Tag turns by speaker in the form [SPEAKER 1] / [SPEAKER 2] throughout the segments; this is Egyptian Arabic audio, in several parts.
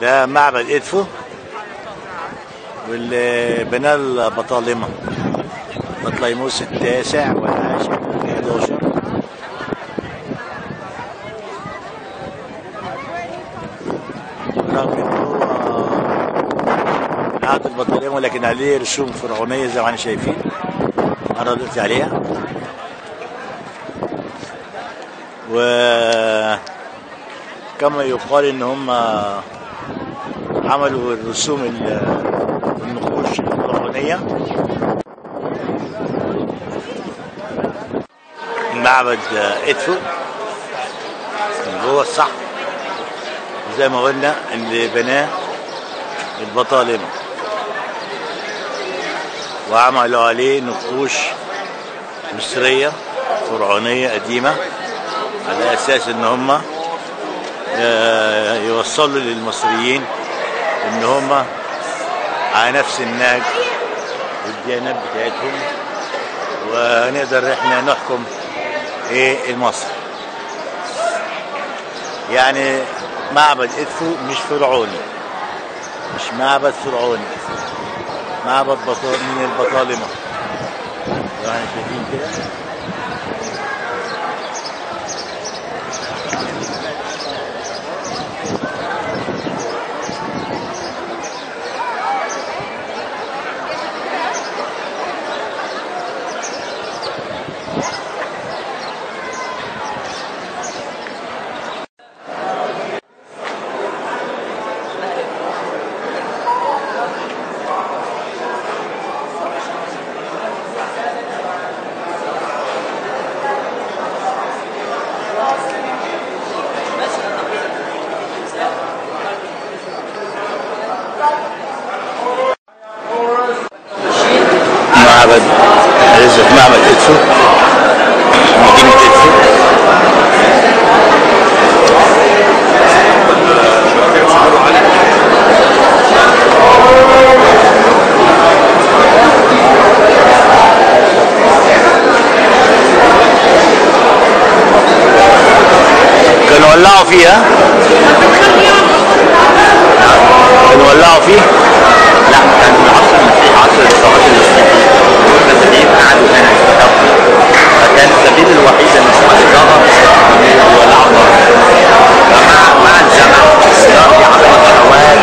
[SPEAKER 1] ده معبد ادفو واللي بناه البطالمه بطليموس التاسع والعاشر والحداشر رغم ان هو من عهد البطالمه ولكن عليه رسوم فرعونيه زي ما احنا شايفين انا دلوقتي عليها و كما يقال ان هم عملوا الرسوم ال- النقوش الفرعونيه معبد ادفو اللي هو الصح زي ما قلنا اللي بناه البطالمه وعملوا عليه نقوش مصريه فرعونيه قديمه على اساس ان هم يوصلوا للمصريين ان هم على نفس النهج والديانات بتاعتهم ونقدر احنا نحكم ايه مصر يعني معبد ادفو مش فرعوني مش معبد فرعوني معبد بطال من البطالمه يعني شايفين كده معبد عزة معبد ادفو مدينة ادفو كانوا ولعوا فيها كانوا ولعوا فيه
[SPEAKER 2] لا كان في العصر المسيحي عصر الثورات المسيحية المسيحيين قعدوا هنا يستخدموا فكان السبيل الوحيد ان هم يقدروا يولعوا نار فمع مع الزمن النار دي عملت سواد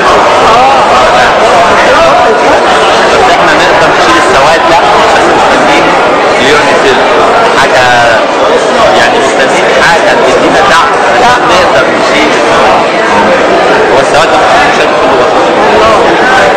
[SPEAKER 2] بس احنا نقدر نشيل السواد لا بس مستنيين ليونيتيل حاجة يعني مستنيين حاجة تدينا دعم عشان نقدر نشيل السواد هو السواد ده مش مشكلة كل وقت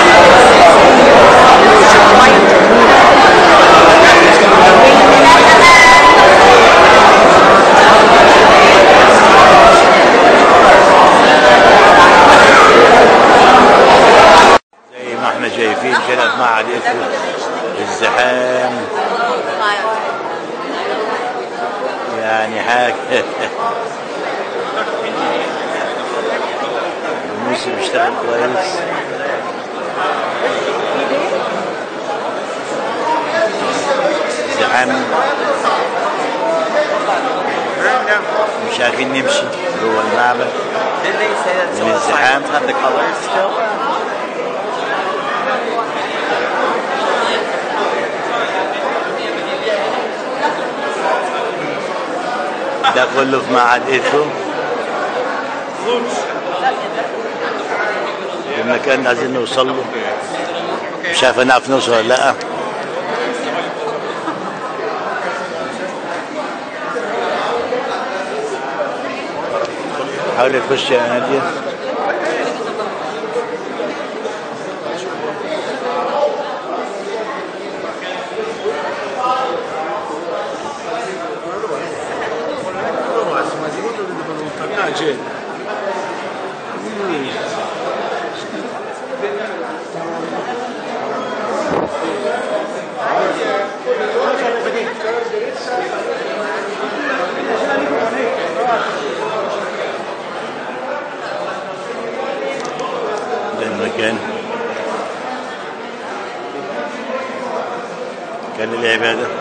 [SPEAKER 1] زي ما احنا شايفين كده في معهد ادفو الزحام يعني حاجة الموسم بيشتغل كويس زحام مش عارفين نمشي جوه المعبد
[SPEAKER 2] Did they say that some
[SPEAKER 1] من
[SPEAKER 2] of the
[SPEAKER 1] الزحام.
[SPEAKER 2] signs have the colors still?
[SPEAKER 1] ده كله في معهد ادفو المكان اللي عايزين نوصل له مش عارف هنعرف نوصل ولا لا حاول تخش يا نادية ده المكان كان للعبادة